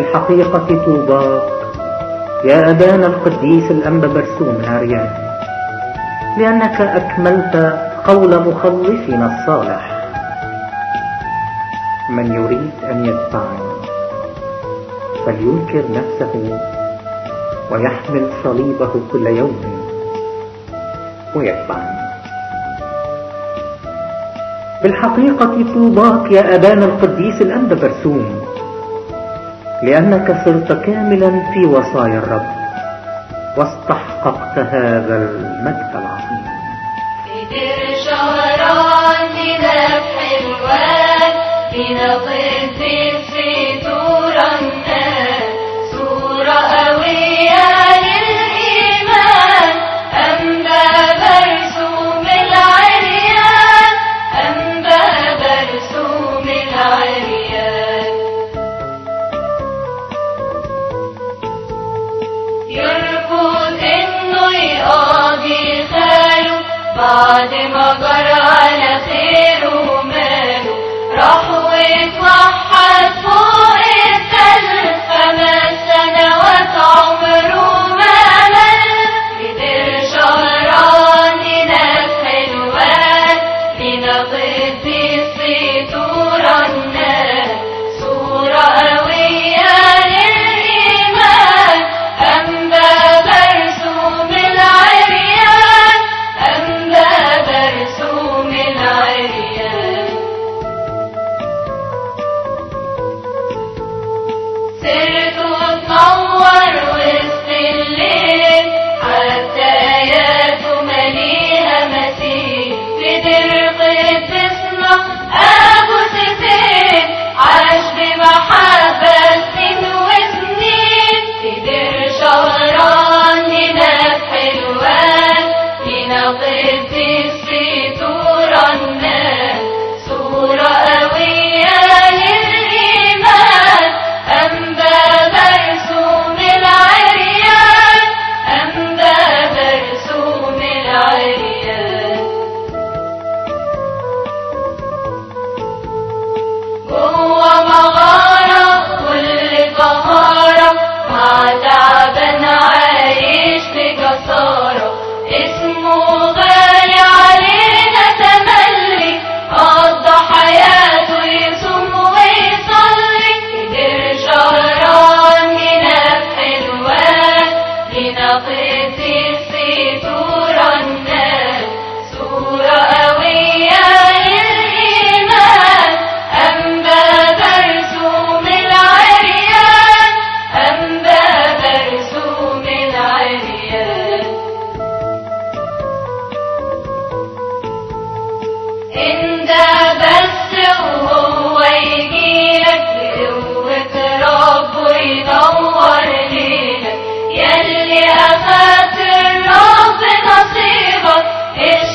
بالحقيقة طوباك يا أبانا القديس الأنبا برسوم ناريان لأنك أكملت قول مخلصنا الصالح من يريد أن يتبعني فلينكر نفسه ويحمل صليبه كل يوم ويتبعني بالحقيقة طوباك يا أبانا القديس الأنبا برسوم لأنك صرت كاملا في وصايا الرب واستحققت هذا المجد العظيم في شهران لنفح الواد لنقذ في سورة سورة قوية للإيمان أنبا برسوم العريان أنبا برسوم العريان يرفض إنه يقاضي خاله بعد ما جرى على خيره وماله راح واتوحد فوق التل خمس سنوات عمره ما مل قدر شهران لنفح الواد لنقض الصيتورة الناس صورة قوية للإيمان أنبا برسوم العريان أنبا برسوم العريان سرت وتنور وسط الليل حتى آياته مليها مثيل قدر قدسنا أبو سفين عاش بمحبة سنين وسنين قدر شهران لنفح الواد لنقض الصيتورة الناس صورة قوية للإيمان أنبا برسوم العريان أنبا برسوم العريان جوه مغارة كل طهارة مع تعبان عايش بجسارة اسمه غالي علينا تملي قضى حياته يصوم ويصلي قدر شهران لنفح الواد لنقض الصيتورة الناس صورة قوية للإيمان أنبا برسوم العريان أنبا برسوم العريان انت بس وهو يجيلك بقوة ربه ينور ليلك يلي أخدت الرب نصيبك